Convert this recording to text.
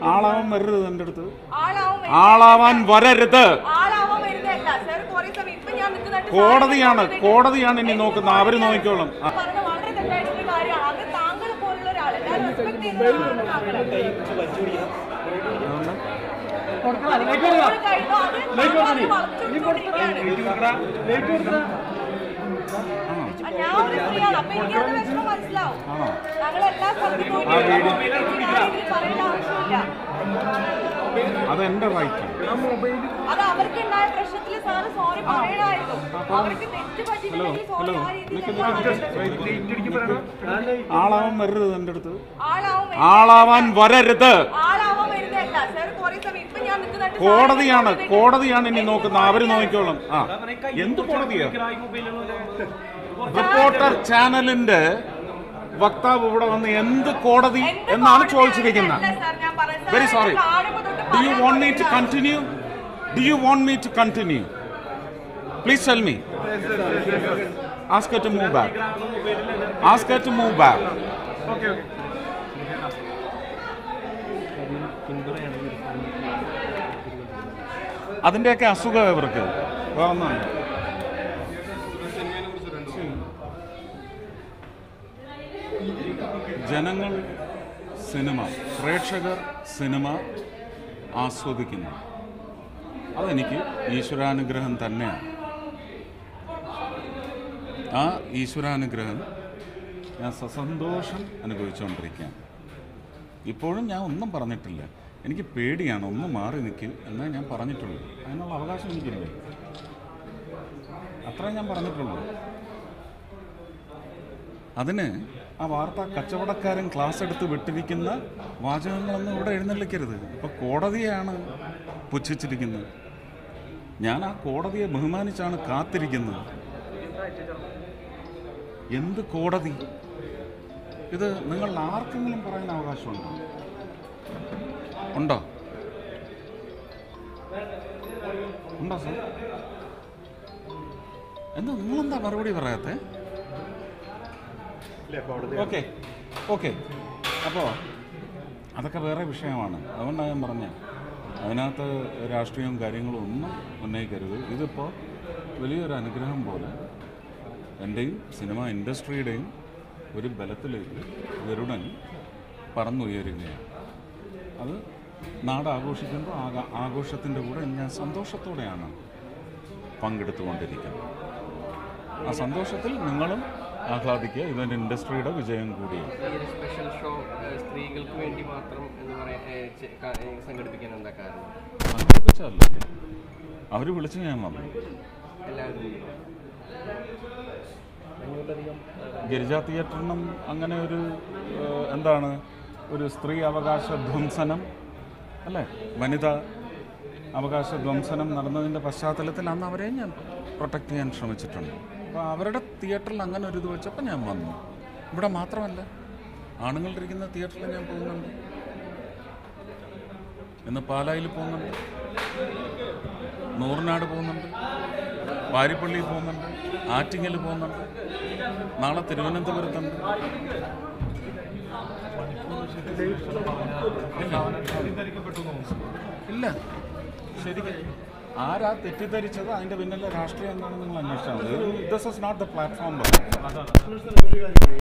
ആളാവാൻ വരരുത് എൻ്റെ അടുത്ത് ആളാവും ആളാവാൻ വരരുത് ആളാവാൻ വരുന്നതല്ല സർ കുറെ സമയം ഇപ്പൊ ഞാൻ നിൽക്കുന്നുണ്ട് കോടതിയാണ് കോടതിയാണ് ഇനി നോക്കുന്നത് അവര് നോക്കിക്കോളും ആ, പറഞ്ഞ വളരെ തെറ്റായിട്ടുള്ള കാര്യമാണ് അത് താങ്കൾ പോലുള്ള ഒരാൾ ഞാൻ റെസ്പെക്ട് ചെയ്യുന്നതാണ് താങ്കൾ അതുകൊണ്ട് ഒരു കഴിഞ്ഞോ അത് താങ്കൾ വളച്ചുകൊണ്ടിരിക്കുകയാണ്. ആണോ ആ, ഞാൻ ഒരു സ്ത്രീയാണ് അപ്പൊ എനിക്ക് അത് വിഷമം മനസ്സിലാവും ആണോ ഞങ്ങൾ എല്ലാ സ്ഥലത്തും പോയി ഞാൻ ഇതിൽ പറയേണ്ട ആവശ്യമില്ല അത് എൻ്റെ റൈറ്റ് അത് അവർക്ക് ഉണ്ടായ പ്രശ്നത്തിൽ സാറ് സോറി പറയണമായിരുന്നു അവർക്ക് തെറ്റ് പറ്റിയിട്ടുണ്ടെങ്കിൽ സോറി ആ രീതിയിൽ ആളാവാൻ വരരുത് എൻ്റെ അടുത്ത് ആളാവും ആളാവാൻ വരരുത് ആളാവാൻ വരുന്നതല്ല സർ കുറെ സമയം ഇപ്പൊ ഞാൻ നിൽക്കുന്നുണ്ട് കോടതിയാണ് കോടതിയാണ് ഇനി നോക്കുന്നത് അവര് നോക്കിക്കോളും ആ എന്ത് കോടതിയാ റിപ്പോർട്ടർ ചാനലിന്റെ വക്താവ് ഇവിടെ വന്ന് എന്ത് കോടതി എന്നാണ് ചോദിച്ചിരിക്കുന്നത് very sorry do you want me to continue do you want me to continue please tell me ask to move back ask to move back അതിന്റെയൊക്കെ അസുഖം ഇവർക്ക് വേറെ ഒന്നുമല്ല. ജനങ്ങൾ സിനിമ പ്രേക്ഷകർ സിനിമ ആസ്വദിക്കുന്നു അതെനിക്ക് ഈശ്വരാനുഗ്രഹം തന്നെയാണ് ആ ഈശ്വരാനുഗ്രഹം ഞാൻ സസന്തോഷം അനുഭവിച്ചുകൊണ്ടിരിക്കുകയാണ് ഇപ്പോഴും ഞാൻ ഒന്നും പറഞ്ഞിട്ടില്ല എനിക്ക് പേടിയാണ് ഒന്ന് മാറി നിൽക്കും എന്നേ ഞാൻ പറഞ്ഞിട്ടുള്ളൂ അതിനുള്ള അവകാശം എനിക്കില്ലേ അത്രേ ഞാൻ പറഞ്ഞിട്ടുള്ളൂ അതിന് ആ വാർത്ത കച്ചവടക്കാരൻ ക്ലാസ് എടുത്ത് വിട്ടിരിക്കുന്ന വാചകങ്ങളൊന്നും ഇവിടെ എഴുന്നള്ളിക്കരുത് ഇപ്പൊ കോടതിയാണ് പുച്ഛിച്ചിരിക്കുന്നത് ഞാൻ ആ കോടതിയെ ബഹുമാനിച്ചാണ് കാത്തിരിക്കുന്നത് എന്ത് കോടതി ഇത് നിങ്ങൾ ആർക്കെങ്കിലും പറയാൻ അവകാശമുണ്ടോ ഉണ്ടോ ഉണ്ടോ സാർ എന്താ നിങ്ങളെന്താ മറുപടി പറയാത്തെ ഓക്കെ ഓക്കെ അപ്പോൾ അതൊക്കെ വേറെ വിഷയമാണ് അതുകൊണ്ടാണ് ഞാൻ പറഞ്ഞത് അതിനകത്ത് രാഷ്ട്രീയവും കാര്യങ്ങളും ഒന്നും ഉന്നയിക്കരുത് ഇതിപ്പോൾ വലിയൊരു അനുഗ്രഹം പോലെ എൻ്റെയും സിനിമ ഇൻഡസ്ട്രിയുടെയും ഒരു ബലത്തിലേക്ക് ഗരുഡൻ പറന്നുയരുകയാണ് അത് നാട് ആഘോഷിക്കുമ്പോൾ ആഘ- ആഘോഷത്തിൻ്റെ കൂടെ ഞാൻ സന്തോഷത്തോടെയാണ് പങ്കെടുത്തുകൊണ്ടിരിക്കുന്നത് ആ സന്തോഷത്തിൽ നിങ്ങളും ആഹ്ലാദിക്കുക ഇതെൻ്റെ ഇൻഡസ്ട്രിയുടെ വിജയം കൂടിയാണ് ഈ ഒരു സ്പെഷ്യൽ ഷോ ഏഹ്, സ്ത്രീകൾക്ക് വേണ്ടി മാത്രം എന്ന് പറയാൻ ഏഹ്, ചെ- ക- ഏഹ്, സംഘടിപ്പിക്കാൻ എന്താ കാരണം സംഘടിപ്പിച്ചല്ല അവർ വിളിച്ച് ഞാൻ വന്നു എല്ലാവരും കൂടി. ഗിരിജ തിയേറ്ററിനും അങ്ങനെ ഒരു ഏഹ്, എന്താണ് ഒരു സ്ത്രീ അവകാശ ധ്വംസനം അല്ലേ വനിതാ അവകാശ ധ്വംസനം നടന്നതിൻ്റെ പശ്ചാത്തലത്തിൽ അന്ന് അവരെ ഞാൻ പ്രൊട്ടക്റ്റ് ചെയ്യാൻ ശ്രമിച്ചിട്ടുണ്ട് അപ്പോൾ അവരുടെ തിയേറ്ററിൽ അങ്ങനെ ഒരു ഇത് വെച്ചപ്പോൾ ഞാൻ വന്നു ഇവിടെ മാത്രമല്ല ആണുങ്ങളിരിക്കുന്ന തിയേറ്ററിൽ ഞാൻ പോകുന്നുണ്ട് ഇന്ന് പാലായിൽ പോകുന്നുണ്ട് നൂറിനാട് പോകുന്നുണ്ട് വാരിപ്പള്ളിയിൽ പോകുന്നുണ്ട് ആറ്റിങ്ങൽ പോകുന്നുണ്ട് നാളെ തിരുവനന്തപുരത്തുണ്ട് ഇല്ല ശരിക്കും ആരാ തെറ്റിദ്ധരിച്ചത് അതിന്റെ പിന്നിലെ രാഷ്ട്രീയം എന്താണെന്ന് നിങ്ങൾ അന്വേഷിച്ചാൽ മതി this is not the platform